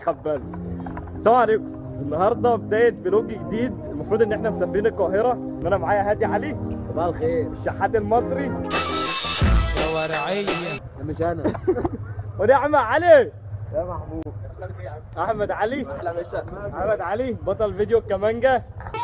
خد باله السلام عليكم النهارده بدايه فلوج جديد المفروض ان احنا مسافرين القاهره ان انا معايا هادي علي صباح الخير الشحات المصري شوارعية ده مش انا ودي احمد علي يا محمود احمد علي احلى مسا احمد علي بطل فيديو الكمانجا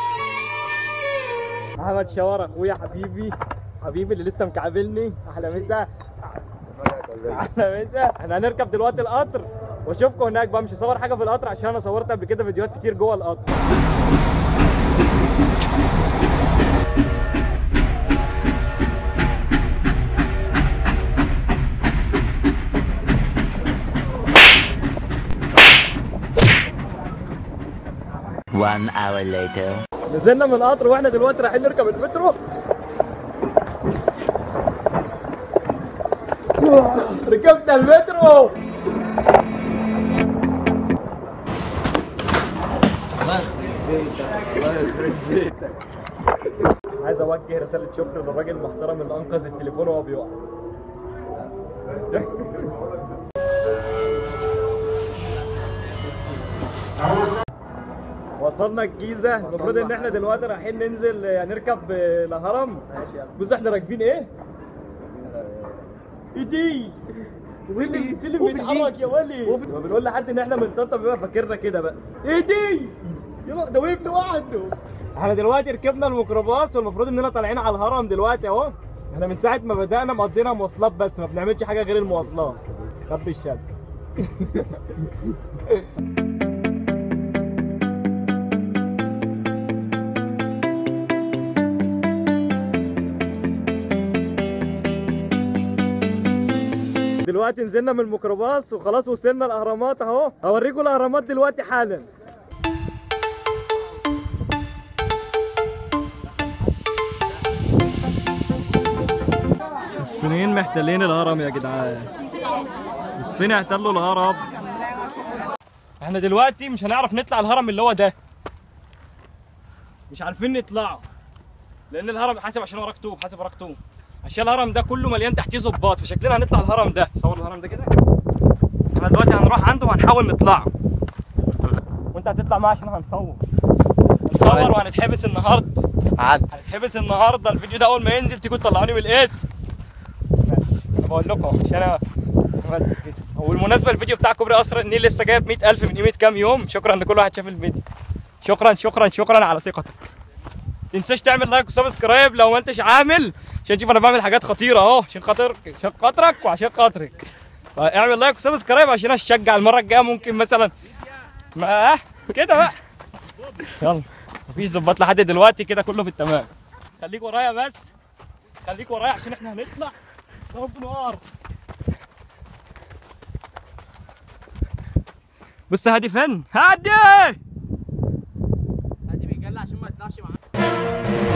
احمد شاور اخويا حبيبي حبيبي اللي لسه مكعبلني احلى مسا احلى مسا احنا هنركب دلوقتي القطر واشوفكم هناك بقى مش هصور حاجه في القطر عشان انا صورت قبل كده فيديوهات كتير جوه القطر One hour later. نزلنا من القطر واحنا دلوقتي رايحين نركب المترو ركبنا المترو عايز اوجه رساله شكر للراجل المحترم اللي انقذ التليفون وهو بيقع وصلنا الجيزه المفروض ان احنا دلوقتي رايحين ننزل آه، نركب آه، الهرم بص احنا راكبين ايه؟ ايدي سلم سلم بيتحرك يا ولي لما بنقول لحد ان احنا من طنطا بيبقى فاكرنا كده بقى ايدي يلا ده وقف لوحده احنا دلوقتي ركبنا الميكروباص والمفروض اننا طالعين على الهرم دلوقتي اهو احنا من ساعه ما بدانا مقضينا مواصلات بس ما بنعملش حاجه غير المواصلات خب الشمس دلوقتي نزلنا من الميكروباص وخلاص وصلنا الاهرامات اهو هوريكم الاهرامات دلوقتي حالا الصينيين محتلين الهرم يا جدعان الصين احتلوا الهرم احنا دلوقتي مش هنعرف نطلع الهرم اللي هو ده مش عارفين نطلعه لان الهرم حاسب عشان وراك طوب حاسب وراك طوب عشان الهرم ده كله مليان تحتيه ظباط فشكلنا هنطلع الهرم ده صور الهرم ده كده احنا دلوقتي هنروح عنده وهنحاول نطلعه وانت هتطلع معاه عشان هنصور هنصور وهنتحبس النهارده عد هنتحبس النهارده الفيديو ده اول ما ينزل تيجوا تطلعوني من الاسم بقول لكم عشان انا بس كده وبالمناسبه الفيديو بتاع كوبري قصر النيل لسه جايب 100000 من قيمه كام يوم شكرا لكل واحد شاف الفيديو شكرا شكرا شكرا على ثقتك تنساش تعمل لايك وسبسكرايب لو ما انتش عامل عشان تشوف انا بعمل حاجات خطيره اهو عشان خاطر عشان خاطرك وعشان خاطرك اعمل لايك وسبسكرايب عشان اشجع المره الجايه ممكن مثلا ما كده بقى يلا مفيش ظباط لحد دلوقتي كده كله في التمام خليك ورايا بس خليك ورايا عشان احنا هنطلع ضرب نار بص هادي فين هادي عادي بيجلى عشان ما يطلعش معاه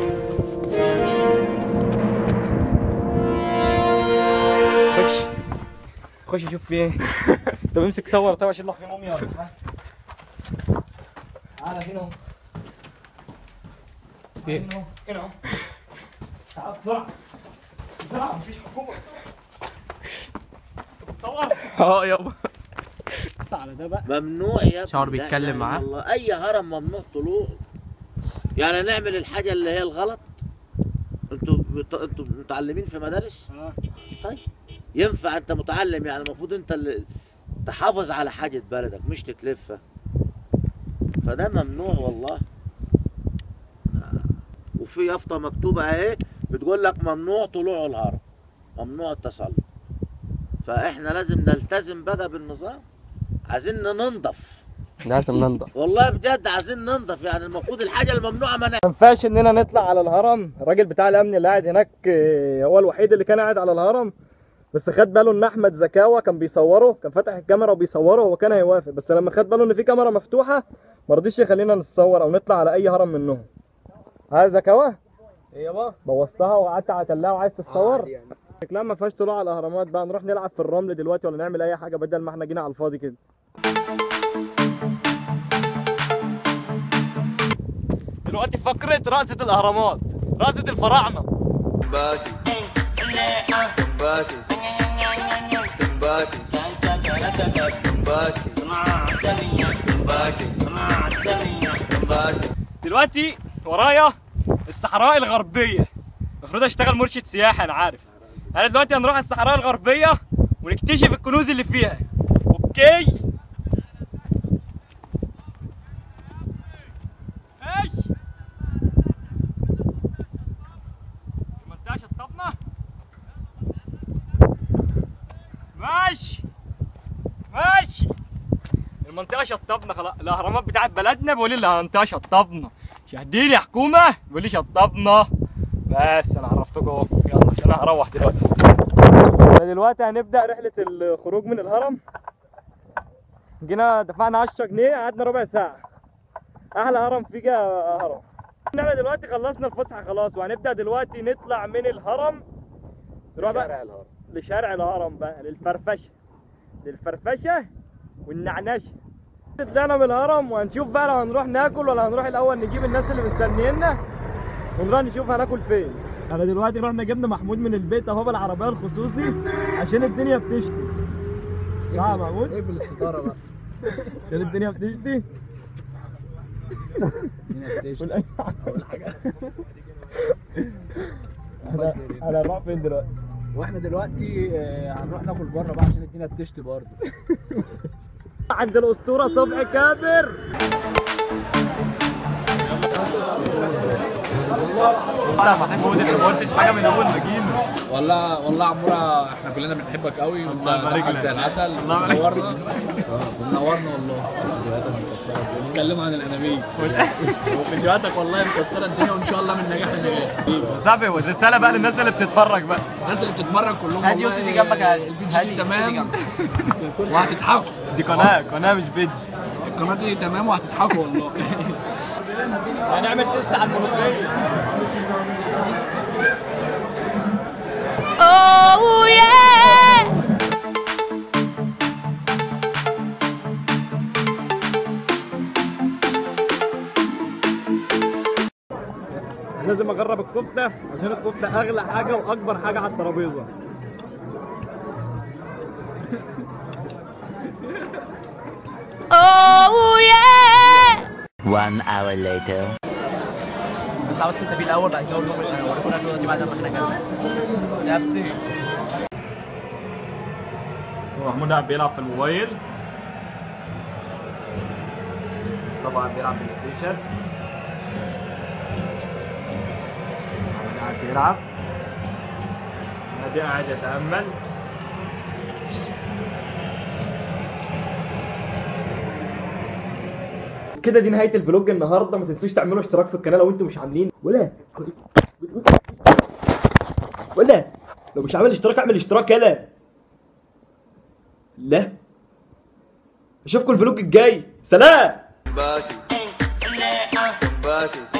خش خش شوف في ايه طب امسك صور طب عشان لو في موميا ولا حاجة. تعالى هنا اهو تعالى هنا اهو هنا اهو تعال بسرعة بسرعة مفيش حكومة صور اه يابا تعالى ده بقى ممنوع يا ابني شعر لا بيتكلم إله إلا معاه؟ الله. اي هرم ممنوع طلوع يعني نعمل الحاجه اللي هي الغلط انتوا بت... انتوا متعلمين في مدارس آه. طيب ينفع انت متعلم يعني المفروض انت اللي تحافظ على حاجه بلدك مش تتلفها فده ممنوع والله آه. وفي يافطه مكتوبه اهي بتقول لك ممنوع طلوع الهرم ممنوع التسلق فاحنا لازم نلتزم بقى بالنظام عايزين ننضف لازم ننضف والله بجد عايزين ننضف يعني المفروض الحاجه الممنوعه ما ما ينفعش اننا نطلع على الهرم الراجل بتاع الامن اللي قاعد هناك آه، هو الوحيد اللي كان قاعد على الهرم بس خد باله ان احمد زكاوى كان بيصوره كان فاتح الكاميرا وبيصوره هو كان هيوافق بس لما خد باله ان في كاميرا مفتوحه ما رضيش يخلينا نتصور او نطلع على اي هرم منهم ها زكاوى ايه يابا بوظتها وقعدت عتلها وعايز تتصور شكلها ما فيهاش طلوع على الاهرامات بقى نروح نلعب في الرمل دلوقتي ولا نعمل اي حاجه بدل ما احنا جينا على الفاضي كده دلوقتي فقرة رقصة الأهرامات رقصة الفراعنة Combate. Combate. Combate. Combate. دلوقتي ورايا الصحراء الغربية المفروض اشتغل مرشد سياحة انا عارف انا دلوقتي هنروح الصحراء الغربية ونكتشف الكنوز اللي فيها اوكي ماشي المنطقة شطبنا ماشي ماشي المنطقة شطبنا خلاص الأهرامات بتاعت بلدنا بيقول لي المنطقة شطبنا شاهدين يا حكومة بيقول لي شطبنا بس أنا عرفتكم أهو يلا عشان أنا هروح دلوقتي احنا دلوقتي هنبدأ رحلة الخروج من الهرم جينا دفعنا 10 جنيه قعدنا ربع ساعة أحلى هرم فيجا هرم احنا دلوقتي خلصنا الفسحة خلاص وهنبدأ دلوقتي نطلع من الهرم نروح بقى الهرم لشارع الهرم بقى للفرفشه للفرفشه والنعنشه طلعنا من الهرم وهنشوف بقى لو هنروح ناكل ولا هنروح الاول نجيب الناس اللي مستنينا ونروح نشوف هناكل فين انا دلوقتي رحنا جبنا محمود من البيت اهو بالعربيه الخصوصي عشان الدنيا بتشتي صح يا محمود اقفل الستاره بقى عشان الدنيا بتشتي قول اي حاجه انا انا هنروح فين دلوقتي واحنا دلوقتي آه، هنروح ناكل بره بقى عشان الدنيا بتشتي برضه عند الاسطوره صبحي كابر محمود انت ما قلتش حاجه من اول ما جينا والله والله يا عموره احنا كلنا بنحبك قوي وانت الله يبارك دمك لك. زي العسل الله يبارك منورنا منورنا والله بنتكلم عن الانابيب وفيديوهاتك والله مكسره الدنيا وان شاء الله من نجاح لنجاح صاحبي والرساله بقى للناس اللي بتتفرج بقى الناس اللي بتتفرج كلهم هادي والله وتيجي جنبك هادي. البيتش هادي دي وتيجي تمام وهتضحكوا دي قناه قناه مش بيج القناه دي تمام وهتضحكوا والله هنعمل تيست على الملوخيه Oh yeah! لازم اجرب الكفته عشان الكفته اغلى حاجه واكبر حاجه على الترابيزه Oh yeah! One hour later. اطلع بس انت في الاول بعد كده اقول لهم انا اوريكم الاكل دلوقتي بعد ما احنا كده يا ابني محمود قاعد بيلعب في الموبايل مصطفى قاعد بيلعب بلاي ستيشن محمود قاعد بيلعب نادي قاعد يتأمل كده دي نهايه الفلوج النهارده ما تنسوش تعملوا اشتراك في القناه لو انتم مش عاملين ولا ولا لو مش عامل اشتراك اعمل اشتراك يلا لا اشوفكم الفلوج الجاي سلام باكي باكي